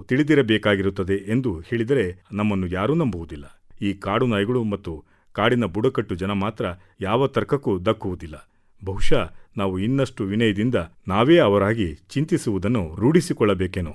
ತಿಳಿದಿರಬೇಕಾಗಿರುತ್ತದೆ ಎಂದು ಹೇಳಿದರೆ ನಮ್ಮನ್ನು ಯಾರೂ ನಂಬುವುದಿಲ್ಲ ಈ ಕಾಡು ನಾಯಿಗಳು ಮತ್ತು ಕಾಡಿನ ಬುಡಕಟ್ಟು ಜನ ಮಾತ್ರ ಯಾವ ತರ್ಕಕ್ಕೂ ದಕ್ಕುವುದಿಲ್ಲ ಬಹುಶಃ ನಾವು ಇನ್ನಷ್ಟು ವಿನಯದಿಂದ ನಾವೇ ಅವರಾಗಿ ಚಿಂತಿಸುವುದನ್ನು ರೂಢಿಸಿಕೊಳ್ಳಬೇಕೇನೋ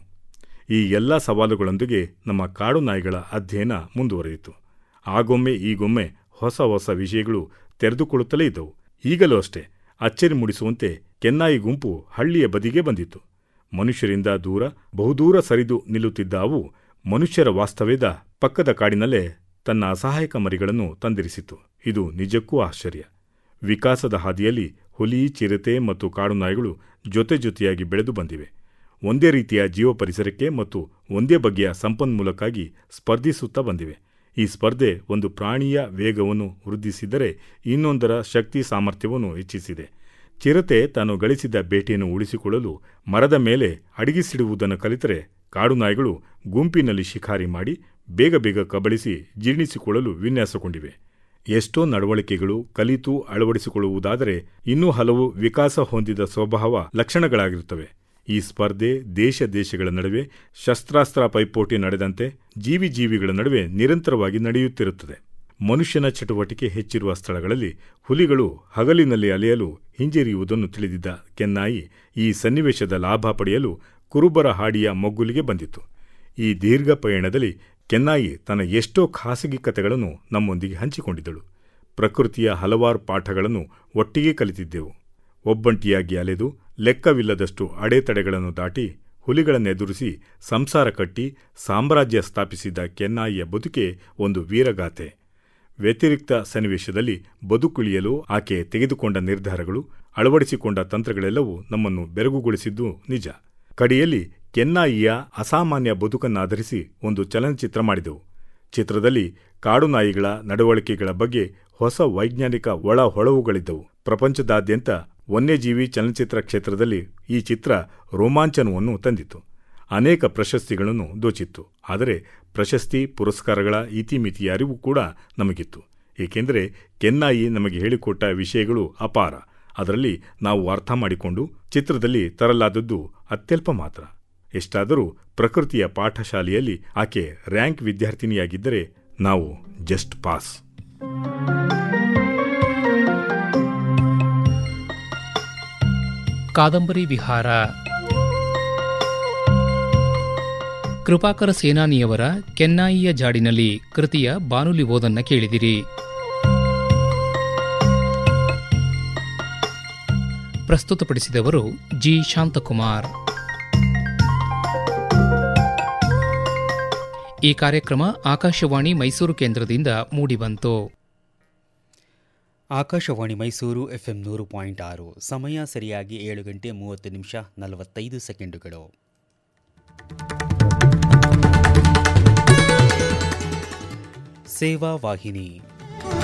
ಈ ಎಲ್ಲ ಸವಾಲುಗಳೊಂದಿಗೆ ನಮ್ಮ ಕಾಡು ನಾಯಿಗಳ ಅಧ್ಯಯನ ಮುಂದುವರೆಯಿತು ಆಗೊಮ್ಮೆ ಈಗೊಮ್ಮೆ ಹೊಸ ಹೊಸ ವಿಷಯಗಳು ತೆರೆದುಕೊಳ್ಳುತ್ತಲೇ ಇದ್ದವು ಈಗಲೂ ಅಷ್ಟೇ ಅಚ್ಚರಿ ಮೂಡಿಸುವಂತೆ ಕೆನ್ನಾಯಿ ಗುಂಪು ಹಳ್ಳಿಯ ಬದಿಗೆ ಬಂದಿತ್ತು ಮನುಷ್ಯರಿಂದ ದೂರ ಬಹುದೂರ ಸರಿದು ನಿಲ್ಲುತ್ತಿದ್ದ ಅವು ಮನುಷ್ಯರ ವಾಸ್ತವ್ಯದ ಪಕ್ಕದ ಕಾಡಿನಲ್ಲೇ ತನ್ನ ಅಸಹಾಯಕ ಮರಿಗಳನ್ನು ತಂದಿರಿಸಿತು ಇದು ನಿಜಕ್ಕೂ ಆಶ್ಚರ್ಯ ವಿಕಾಸದ ಹಾದಿಯಲ್ಲಿ ಹುಲಿ ಚಿರತೆ ಮತ್ತು ಕಾಡು ನಾಯಿಗಳು ಜೊತೆ ಜೊತೆಯಾಗಿ ಬೆಳೆದು ಬಂದಿವೆ ಒಂದೇ ರೀತಿಯ ಜೀವ ಪರಿಸರಕ್ಕೆ ಮತ್ತು ಒಂದೇ ಬಗೆಯ ಸಂಪನ್ಮೂಲಕ್ಕಾಗಿ ಸ್ಪರ್ಧಿಸುತ್ತಾ ಬಂದಿವೆ ಈ ಸ್ಪರ್ಧೆ ಒಂದು ಪ್ರಾಣಿಯ ವೇಗವನ್ನು ವೃದ್ಧಿಸಿದರೆ ಇನ್ನೊಂದರ ಶಕ್ತಿ ಸಾಮರ್ಥ್ಯವನ್ನು ಹೆಚ್ಚಿಸಿದೆ ಚಿರತೆ ತಾನು ಗಳಿಸಿದ ಬೇಟೆಯನ್ನು ಉಳಿಸಿಕೊಳ್ಳಲು ಮರದ ಮೇಲೆ ಅಡಗಿಸಿಡುವುದನ್ನು ಕಲಿತರೆ ಕಾಡು ನಾಯಿಗಳು ಗುಂಪಿನಲ್ಲಿ ಶಿಕಾರಿ ಮಾಡಿ ಬೇಗ ಬೇಗ ಕಬಳಿಸಿ ಜೀರ್ಣಿಸಿಕೊಳ್ಳಲು ವಿನ್ಯಾಸಗೊಂಡಿವೆ ಎಷ್ಟೋ ನಡವಳಿಕೆಗಳು ಕಲಿತು ಅಳವಡಿಸಿಕೊಳ್ಳುವುದಾದರೆ ಇನ್ನೂ ಹಲವು ವಿಕಾಸ ಹೊಂದಿದ ಸ್ವಭಾವ ಲಕ್ಷಣಗಳಾಗಿರುತ್ತವೆ ಈ ಸ್ಪರ್ಧೆ ದೇಶ ದೇಶಗಳ ನಡುವೆ ಶಸ್ತ್ರಾಸ್ತ್ರ ಪೈಪೋಟಿ ನಡೆದಂತೆ ಜೀವಿ ಜೀವಿಗಳ ನಡುವೆ ನಿರಂತರವಾಗಿ ನಡೆಯುತ್ತಿರುತ್ತದೆ ಮನುಷ್ಯನ ಚಟುವಟಿಕೆ ಹೆಚ್ಚಿರುವ ಸ್ಥಳಗಳಲ್ಲಿ ಹುಲಿಗಳು ಹಗಲಿನಲ್ಲಿ ಅಲೆಯಲು ಹಿಂಜರಿಯುವುದನ್ನು ತಿಳಿದಿದ್ದ ಕೆನ್ನಾಯಿ ಈ ಸನ್ನಿವೇಶದ ಲಾಭ ಪಡೆಯಲು ಕುರುಬರ ಹಾಡಿಯ ಮೊಗ್ಗುಲಿಗೆ ಬಂದಿತು ಈ ದೀರ್ಘ ಪಯಣದಲ್ಲಿ ಕೆನ್ನಾಯಿ ತನ್ನ ಎಷ್ಟೋ ಖಾಸಗಿ ಕಥೆಗಳನ್ನು ನಮ್ಮೊಂದಿಗೆ ಹಂಚಿಕೊಂಡಿದ್ದಳು ಪ್ರಕೃತಿಯ ಹಲವಾರು ಪಾಠಗಳನ್ನು ಒಟ್ಟಿಗೆ ಕಲಿತಿದ್ದೆವು ಒಬ್ಬಂಟಿಯಾಗಿ ಅಲೆದು ಲೆಕ್ಕವಿಲ್ಲದಷ್ಟು ಅಡೆತಡೆಗಳನ್ನು ದಾಟಿ ಹುಲಿಗಳನ್ನೆದುರಿಸಿ ಸಂಸಾರ ಕಟ್ಟಿ ಸಾಮ್ರಾಜ್ಯ ಸ್ಥಾಪಿಸಿದ ಕೆನ್ನಾಯಿಯ ಬದುಕೆ ಒಂದು ವೀರಗಾಥೆ ವ್ಯತಿರಿಕ್ತ ಸನ್ನಿವೇಶದಲ್ಲಿ ಬದುಕುಳಿಯಲು ಆಕೆ ತೆಗೆದುಕೊಂಡ ನಿರ್ಧಾರಗಳು ಅಳವಡಿಸಿಕೊಂಡ ತಂತ್ರಗಳೆಲ್ಲವೂ ನಮ್ಮನ್ನು ಬೆರಗುಗೊಳಿಸಿದ್ದು ನಿಜ ಕಡೆಯಲ್ಲಿ ಕೆನ್ನಾಯಿಯ ಅಸಾಮಾನ್ಯ ಬದುಕನ್ನಾಧರಿಸಿ ಒಂದು ಚಲನಚಿತ್ರ ಮಾಡಿದೆವು ಚಿತ್ರದಲ್ಲಿ ಕಾಡು ನಾಯಿಗಳ ನಡವಳಿಕೆಗಳ ಬಗ್ಗೆ ಹೊಸ ವೈಜ್ಞಾನಿಕ ಒಳ ಹೊಳವುಗಳಿದ್ದವು ಪ್ರಪಂಚದಾದ್ಯಂತ ವನ್ಯಜೀವಿ ಚಲನಚಿತ್ರ ಕ್ಷೇತ್ರದಲ್ಲಿ ಈ ಚಿತ್ರ ರೋಮಾಂಚನವನ್ನು ತಂದಿತು ಅನೇಕ ಪ್ರಶಸ್ತಿಗಳನ್ನು ದೋಚಿತ್ತು ಆದರೆ ಪ್ರಶಸ್ತಿ ಪುರಸ್ಕಾರಗಳ ಇತಿಮಿತಿಯ ಅರಿವು ಕೂಡ ನಮಗಿತ್ತು ಏಕೆಂದರೆ ಕೆನ್ನಾಯಿ ನಮಗೆ ಹೇಳಿಕೊಟ್ಟ ವಿಷಯಗಳು ಅಪಾರ ಅದರಲ್ಲಿ ನಾವು ಅರ್ಥ ಮಾಡಿಕೊಂಡು ಚಿತ್ರದಲ್ಲಿ ತರಲಾದದ್ದು ಅತ್ಯಲ್ಪ ಮಾತ್ರ ಎಷ್ಟಾದರೂ ಪ್ರಕೃತಿಯ ಪಾಠಶಾಲೆಯಲ್ಲಿ ಆಕೆ ರ್ಯಾಂಕ್ ವಿದ್ಯಾರ್ಥಿನಿಯಾಗಿದ್ದರೆ ನಾವು ಜಸ್ಟ್ ಪಾಸ್ ಕಾದಂಬರಿ ವಿಹಾರ ಕೃಪಾಕರ ಸೇನಾನಿಯವರ ಕೆನ್ನಾಯಿಯ ಜಾಡಿನಲ್ಲಿ ಕೃತಿಯ ಬಾನುಲಿ ಓದನ್ನ ಕೇಳಿದಿರಿ ಪ್ರಸ್ತುತಪಡಿಸಿದವರು ಜಿ ಶಾಂತಕುಮಾರ್ ಈ ಕಾರ್ಯಕ್ರಮ ಆಕಾಶವಾಣಿ ಮೈಸೂರು ಕೇಂದ್ರದಿಂದ ಮೂಡಿಬಂತು ಆಕಾಶವಾಣಿ ಮೈಸೂರು ಎಫ್ಎಂ ನೂರು ಪಾಯಿಂಟ್ ಆರು ಸಮಯ ಸರಿಯಾಗಿ ಏಳು ಗಂಟೆ ಮೂವತ್ತು ನಿಮಿಷ ನಲವತ್ತೈದು ಸೆಕೆಂಡುಗಳು ಸೇವಾ ವಾಹಿನಿ